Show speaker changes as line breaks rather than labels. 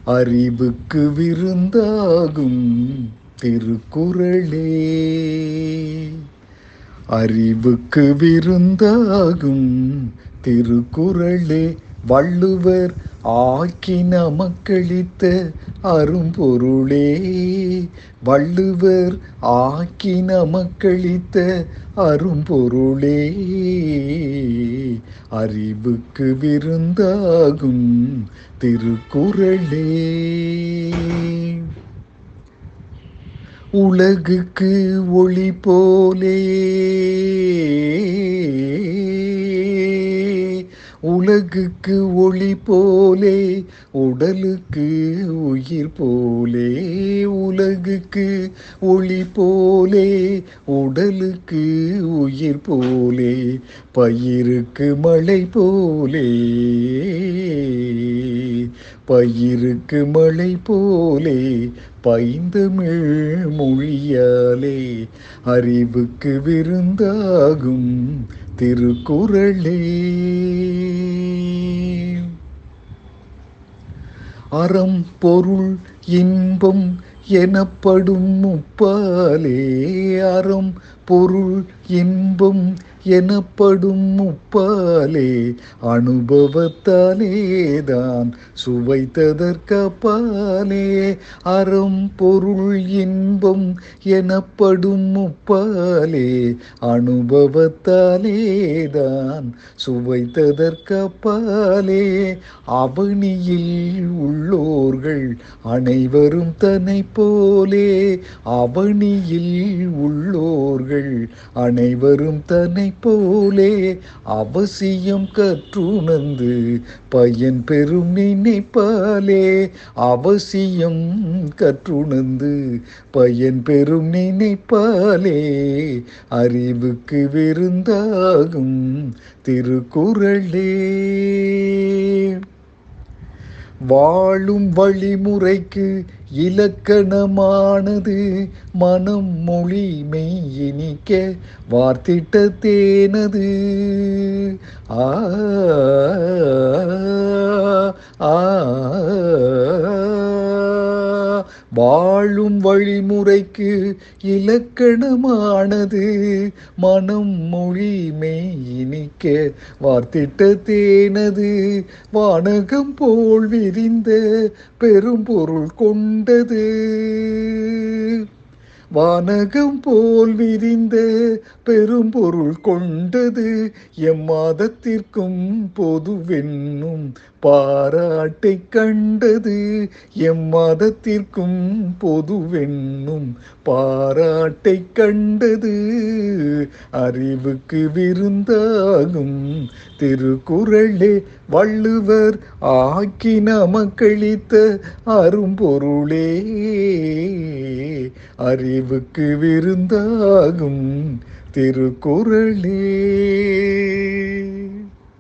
அறிவுக்கு விருந்தாகும் திருக்குறளே அறிவுக்கு விருந்தாகும் திருக்குறளே வள்ளுவர் ஆக்கின மக்களித்த அரும்பொருளே வள்ளுவர் ஆக்கின மக்களித்த அரும்பொருளே அறிவுக்கு விருந்தாகும் திருக்குறளே உலகுக்கு ஒளி போலே உலகுக்கு ஒளி போலே உடலுக்கு உயிர் போலே உலகுக்கு ஒளி போலே உடலுக்கு உயிர் போலே பயிருக்கு மழை போலே பயிருக்கு மழை போலே பைந்தமிழ் மொழியாலே அறிவுக்கு விருந்தாகும் திருக்குறளே அறம் பொருள் இன்பம் எனப்படும் முப்பாலே அறம் பொருள் இன்பம் எனப்படும் முப்பாலே அனுபவத்தாலேதான் சுவைத்ததற்கப்பாலே அறம் பொருள் இன்பம் எனப்படும் முப்பாலே அனுபவத்தாலேதான் சுவைத்ததற்கப்பாலே அவனியில் உள்ளோர்கள் அனைவரும் தன்னை போலே அவனியில் உள்ளோர்கள் அனைவரும் தன்னை போலே அவசியம் கற்றுணர்ந்து பயன் பெறும் நினைப்பாலே அவசியம் கற்றுணர்ந்து பயன் பெறும் நினைப்பாலே அறிவுக்கு விருந்தாகும் திருக்குறளே வாழும் வழிமுறைக்கு இலக்கணமானது மனம் மொழி மெய்யினிக்க வார்த்திட்ட தேனது ஆ ஆ வாழும் வழிமுறைக்கு இலக்கணமானது மனம் மொழி மெய்யினிக்க வார்த்திட்ட தேனது வானகம் போல் விரிந்த பெரும்பொருள் கொண்டது வானகம் போல் விரிந்த பெரும்பொருள் கொண்டது எம்மாதத்திற்கும் பொதுவென்னும் பாராட்டை கண்டது எம்மாதத்திற்கும் பொதுவென்னும் பாராட்டை கண்டது அறிவுக்கு விருந்தாகும் திருக்குறளே வள்ளுவர் ஆக்கின மக்களித்த அரும்பொருளே அறிவுக்கு விருந்தாகும் திருக்குறளே